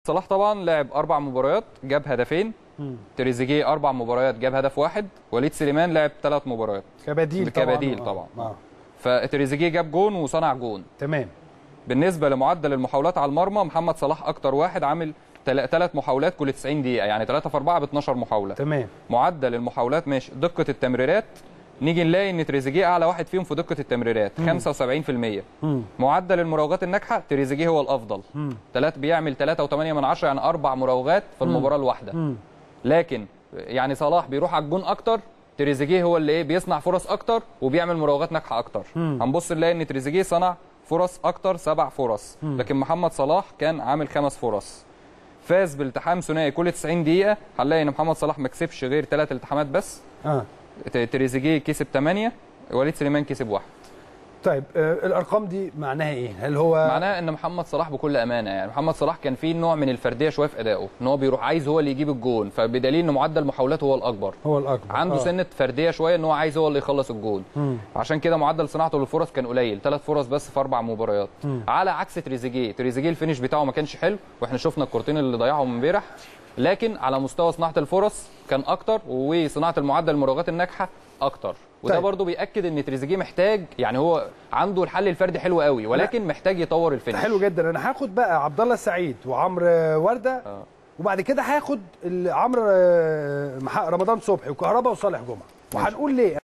صلاح طبعا لعب اربع مباريات جاب هدفين تريزيجيه اربع مباريات جاب هدف واحد وليد سليمان لعب ثلاث مباريات كبديل طبعا كبديل آه. طبعا. آه. فتريزيجيه جاب جون وصنع جون تمام بالنسبه لمعدل المحاولات على المرمى محمد صلاح اكتر واحد عامل ثلاث محاولات كل 90 دقيقه يعني 3 في 4 ب 12 محاوله تمام معدل المحاولات ماشي دقه التمريرات نيجي نلاقي ان تريزيجيه اعلى واحد فيهم في دقه التمريرات 75% مم. معدل المراوغات الناجحه تريزيجيه هو الافضل مم. تلات بيعمل 3.8 من عشرة يعني اربع مراوغات في المباراه الواحده مم. لكن يعني صلاح بيروح على الجون اكتر تريزيجيه هو اللي ايه بيصنع فرص اكتر وبيعمل مراوغات ناجحه اكتر مم. هنبص نلاقي ان تريزيجيه صنع فرص اكتر سبع فرص لكن محمد صلاح كان عامل خمس فرص فاز بالتحام ثنائي كل 90 دقيقه هنلاقي ان محمد صلاح ما كسبش غير ثلاث التحامات بس اه ت- تريزيجيه كسب 8 وليد سليمان كسب واحد طيب آه الارقام دي معناها ايه هل هو معناه ان محمد صلاح بكل امانه يعني محمد صلاح كان فيه نوع من الفرديه شويه في ادائه ان هو بيروح عايز هو اللي يجيب الجون فبدليل ان معدل محاولاته هو الاكبر هو الاكبر عنده آه. سنه فرديه شويه ان هو عايز هو اللي يخلص الجون مم. عشان كده معدل صناعته للفرص كان قليل ثلاث فرص بس في اربع مباريات على عكس تريزيجيه تريزيجيه الفينش بتاعه ما كانش حلو واحنا شفنا الكورتين اللي ضيعهم امبارح لكن على مستوى صناعه الفرص كان اكتر وصناعه المعدل المراوغات الناجحه اكتر وده طيب. برضو بياكد ان تريزيجيه محتاج يعني هو عنده الحل الفردي حلو قوي ولكن محتاج يطور الفينش حلو جدا انا هاخد بقى عبد الله السعيد وعمرو ورده آه. وبعد كده هاخد ال- عمرو آه، مح- رمضان صبحي وكهربا وصالح جمعه وهنقول ليه